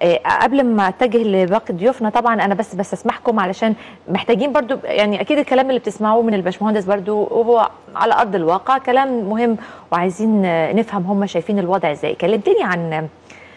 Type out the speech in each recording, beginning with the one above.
آه، قبل ما اتجه لباقي ضيوفنا طبعا انا بس بس اسمحكم علشان محتاجين برضو يعني اكيد الكلام اللي بتسمعوه من الباشمهندس برضو وهو على ارض الواقع كلام مهم وعايزين آه، نفهم هم شايفين الوضع ازاي كلمتني عن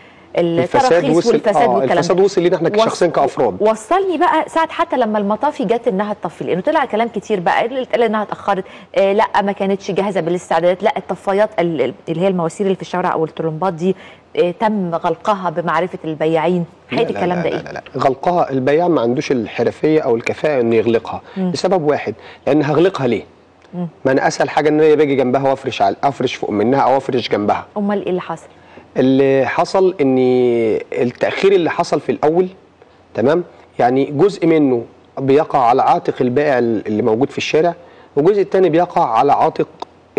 التراخيص وصل والفساد آه والكلام الفساد ده. وصل لينا احنا وص- كشخصين كافراد وصلني بقى ساعه حتى لما المطافي جت انها تطفي لانه طلع كلام كتير بقى اللي اتقال انها اتاخرت آه لا ما كانتش جاهزه بالاستعدادات لا الطفايات ال- ال- اللي هي المواسير اللي في الشوارع او الطرمبات دي آه تم غلقها بمعرفه البياعين حقيقه لا، الكلام لا ده لا ايه لا لا. غلقها البياع ما عندوش الحرفيه او الكفاءه انه يغلقها لسبب واحد لان هغلقها ليه؟ ما انا اسهل حاجه ان انا باجي جنبها وافرش على افرش فوق منها او افرش جنبها امال ايه اللي حصل اللي حصل ان التاخير اللي حصل في الاول تمام يعني جزء منه بيقع على عاتق البائع اللي موجود في الشارع والجزء الثاني بيقع على عاتق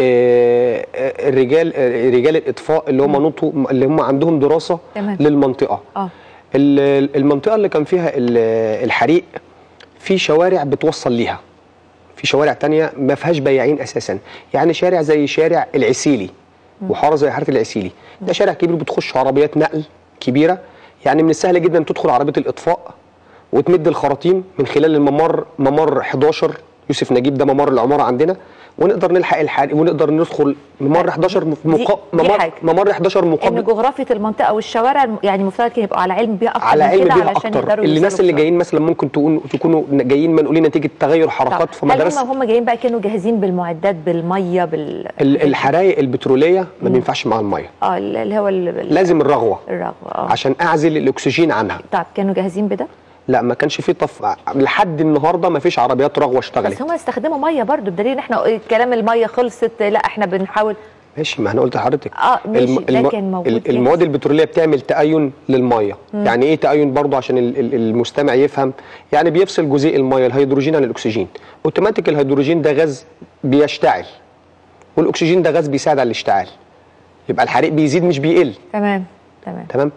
آه، آه، الرجال آه، رجال الاطفاء اللي هم نطوا اللي هم عندهم دراسه تمام. للمنطقه اه ال- المنطقه اللي كان فيها ال- الحريق في شوارع بتوصل ليها في شوارع تانية ما فيهاش بياعين اساسا يعني شارع زي شارع العسيلي وحاره زي حاره العسيلي ده شارع كبير بتخش عربيات نقل كبيره يعني من السهل جدا تدخل عربيه الاطفاء وتمد الخراطيم من خلال الممر ممر 11 يوسف نجيب ده ممر العماره عندنا ونقدر نلحق الحريق ونقدر ندخل ممر 11 دي- مقا... دي ممر حاجة. ممر 11 ان مقابل جغرافيه المنطقه والشوارع الم- يعني المفترض كانوا يبقوا على علم بيها اكتر على من علم كده بيها علشان اكتر يقدروا اللي الناس يوصلوا اللي بسرعة. جايين مثلا ممكن تكون تكونوا جايين منقولين نتيجه تغير حركات في طب هل مدارس هم هم جايين بقى كانوا جاهزين بالمعدات بالميه بال ال- الحرايق البتروليه ما بينفعش مع الميه اه اللي هو ال- ال- لازم الرغوه الرغوه اه عشان اعزل الاكسجين عنها طب كانوا جاهزين بده لا ما كانش في طف لحد النهارده ما فيش عربيات رغوه بس اشتغلت هم استخدموا ميه برضو بدليل ان احنا كلام الميه خلصت لا احنا بنحاول ماشي ما انا قلت لحضرتك اه ماشي ده كان موجود ال- جاهز. المواد البتروليه بتعمل تأين للميه يعني ايه تأين برضو عشان ال- ال- المستمع يفهم يعني بيفصل جزيء الميه الهيدروجين عن الاكسجين اوتوماتيك الهيدروجين ده غاز بيشتعل والاكسجين ده غاز بيساعد على الاشتعال يبقى الحريق بيزيد مش بيقل تمام تمام تمام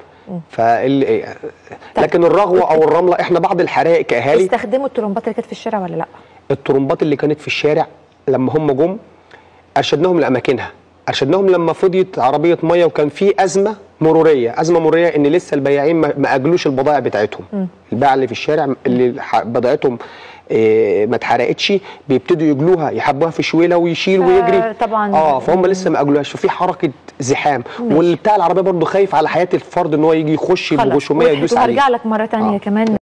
فال لكن الرغوه او الرمله احنا بعض الحرائق كاهالي استخدموا الترمبات اللي كانت في الشارع ولا لا الطرمبات اللي كانت في الشارع لما هم جم ارشدناهم لاماكنها ارشدناهم لما فضيت عربيه ميه وكان في ازمه مروريه ازمه مروريه ان لسه البياعين ما ما اجلوش البضائع بتاعتهم الباعه اللي في الشارع اللي ح- بضاعتهم إيه، ما اتحرقتش بيبتدوا يجلوها يحبوها في شويله ويشيل ف- ويجري طبعاً. اه فهم لسه ما اجلوهاش ففي حركه زحام والبتاع العربيه برضه خايف على حياه الفرد ان هو يجي يخش خلاص بغشوميه يدوس عليه وهرجع لك مره تانية آه. كمان